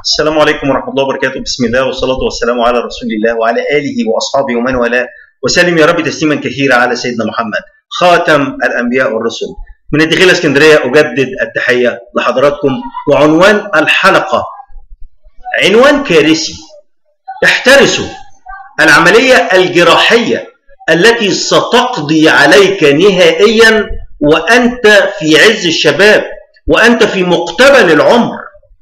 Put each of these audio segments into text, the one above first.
السلام عليكم ورحمة الله وبركاته بسم الله والصلاة والسلام على رسول الله وعلى آله وأصحابه ومن والاه وسلم يا رب تسليما كثيرا على سيدنا محمد خاتم الأنبياء والرسل من الدخيلة اسكندرية أجدد التحية لحضراتكم وعنوان الحلقة عنوان كارثي احترسوا العملية الجراحية التي ستقضي عليك نهائيا وأنت في عز الشباب وأنت في مقتبل العمر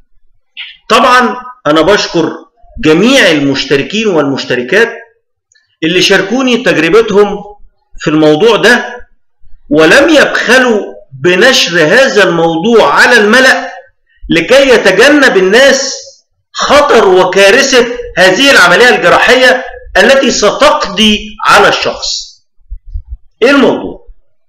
طبعا أنا بشكر جميع المشتركين والمشتركات اللي شاركوني تجربتهم في الموضوع ده ولم يبخلوا بنشر هذا الموضوع على الملأ لكي يتجنب الناس خطر وكارثة هذه العملية الجراحية التي ستقضي على الشخص ايه الموضوع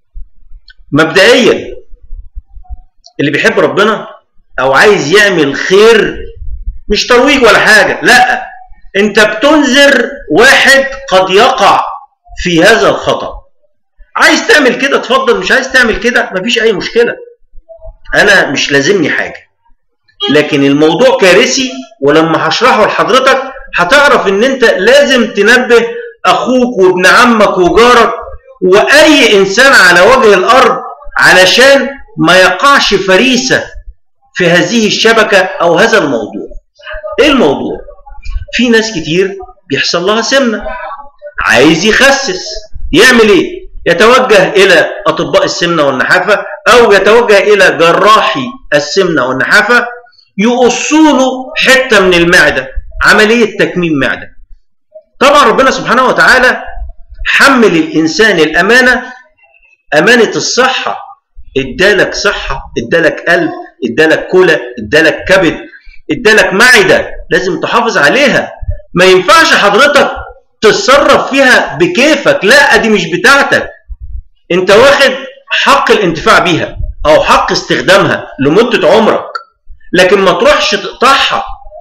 مبدئيا اللي بيحب ربنا او عايز يعمل خير مش ترويج ولا حاجة لا انت بتنذر واحد قد يقع في هذا الخطأ عايز تعمل كده اتفضل مش عايز تعمل كده مفيش اي مشكلة انا مش لازمني حاجة لكن الموضوع كارثي ولما هشرحه لحضرتك هتعرف ان انت لازم تنبه اخوك وابن عمك وجارك واي انسان على وجه الارض علشان ما يقعش فريسة في هذه الشبكة او هذا الموضوع ايه الموضوع في ناس كتير بيحصل لها سمنة عايز يخسس يعمل ايه يتوجه الى اطباء السمنة والنحافة او يتوجه الى جراحي السمنة والنحافة يقصوا له حتة من المعدة عملية تكميم معدة طبعا ربنا سبحانه وتعالى حمل الإنسان الأمانة أمانة الصحة ادالك صحة ادالك قلب ادالك كلى ادالك كبد ادالك معدة لازم تحافظ عليها ما ينفعش حضرتك تتصرف فيها بكيفك لا دي مش بتاعتك انت واخد حق الانتفاع بيها او حق استخدامها لمدة عمرك لكن ما تروحش تقطعها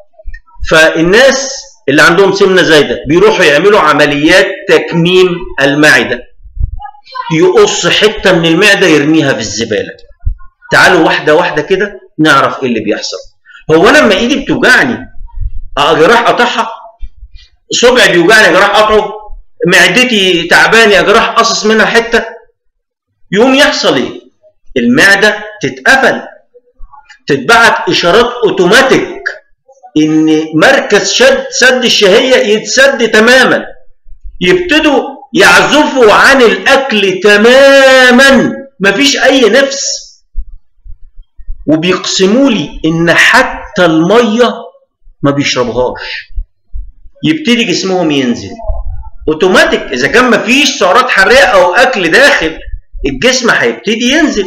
فالناس اللي عندهم سمنة زايدة بيروحوا يعملوا عمليات تكميم المعدة يقص حتة من المعدة يرميها في الزبالة تعالوا واحدة واحدة كده نعرف ايه اللي بيحصل هو انا لما ايدي بتوجعني اجي اقطعها صبعي بيوجعني اجي اقطعه معدتي تعباني اجي قصص منها حتة يقوم يحصل ايه المعدة تتقفل تتبعت اشارات اوتوماتيك ان مركز شد سد الشهية يتسد تماما يبتدوا يعزفوا عن الاكل تماما مفيش اي نفس وبيقسموا لي ان حتى المية ما بيشربوهاش يبتدي جسمهم ينزل اوتوماتيك اذا كان مفيش سعرات حراريه او اكل داخل الجسم هيبتدي ينزل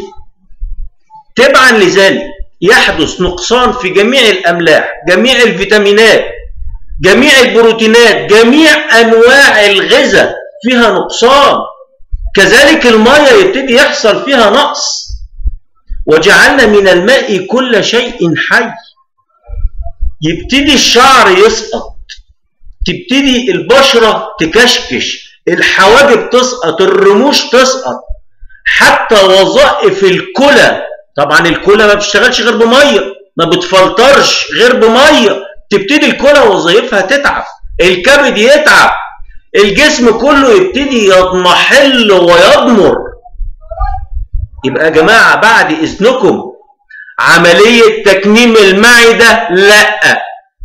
تبعا لذلك يحدث نقصان في جميع الأملاح جميع الفيتامينات جميع البروتينات جميع أنواع الغذاء فيها نقصان كذلك المية يبتدي يحصل فيها نقص وجعلنا من الماء كل شيء حي يبتدي الشعر يسقط تبتدي البشرة تكشكش الحواجب تسقط الرموش تسقط حتى وظائف الكلى طبعا الكلى ما بتشتغلش غير بميه ما بتفلترش غير بميه تبتدي الكلى وظائفها تتعب الكبد يتعب الجسم كله يبتدي يضمحل ويضمر يبقى يا جماعه بعد اذنكم عمليه تكميم المعده لا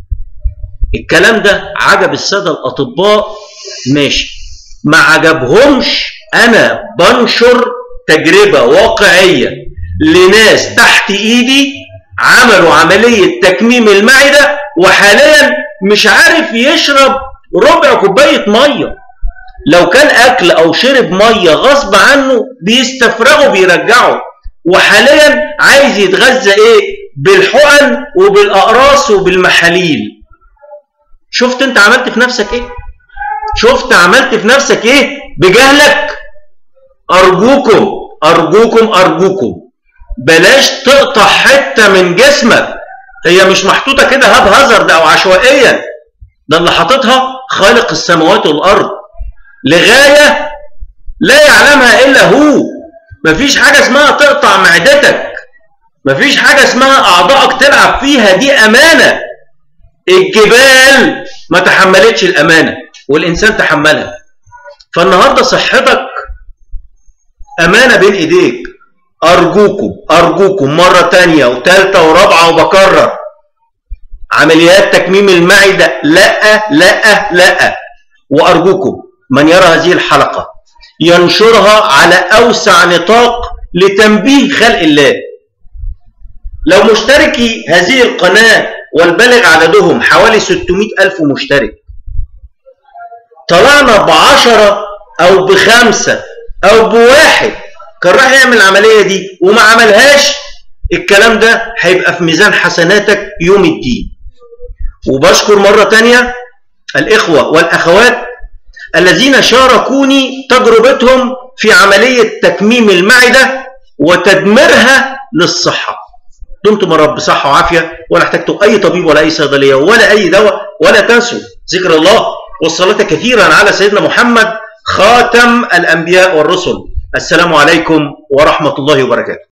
الكلام ده عجب الساده الاطباء ماشي ما عجبهمش انا بنشر تجربه واقعيه لناس تحت ايدي عملوا عملية تكميم المعدة وحاليا مش عارف يشرب ربع كوباية مية لو كان اكل او شرب مية غصب عنه بيستفرغوا بيرجعوا وحاليا عايز يتغذى ايه بالحقن وبالاقراص وبالمحاليل شفت انت عملت في نفسك ايه شفت عملت في نفسك ايه بجهلك ارجوكم ارجوكم ارجوكم بلاش تقطع حتة من جسمك هي مش محطوطة كده هاب هازارد أو عشوائيا ده اللي حاططها خالق السماوات والأرض لغاية لا يعلمها إلا هو مفيش حاجة اسمها تقطع معدتك مفيش حاجة اسمها أعضائك تلعب فيها دي أمانة الجبال ما تحملتش الامانه والانسان تحملها فالنهارده صحتك امانه بين ايديك ارجوكم ارجوكم مره تانية وثالثه ورابعه وبكرر عمليات تكميم المعده لا لا لا وارجوكم من يرى هذه الحلقه ينشرها على اوسع نطاق لتنبيه خلق الله لو مشتركي هذه القناه والبالغ عددهم حوالي 600 ألف مشترك طلعنا بعشرة أو بخمسة أو بواحد كان راح يعمل العملية دي وما عملهاش الكلام ده هيبقى في ميزان حسناتك يوم الدين وبشكر مرة تانية الإخوة والأخوات الذين شاركوني تجربتهم في عملية تكميم المعدة وتدميرها للصحة دمتم يا رب بصحة وعافية ولا احتجتم أي طبيب ولا أي صيدلية ولا أي دواء ولا تنسوا ذكر الله والصلاة كثيرا على سيدنا محمد خاتم الأنبياء والرسل السلام عليكم ورحمة الله وبركاته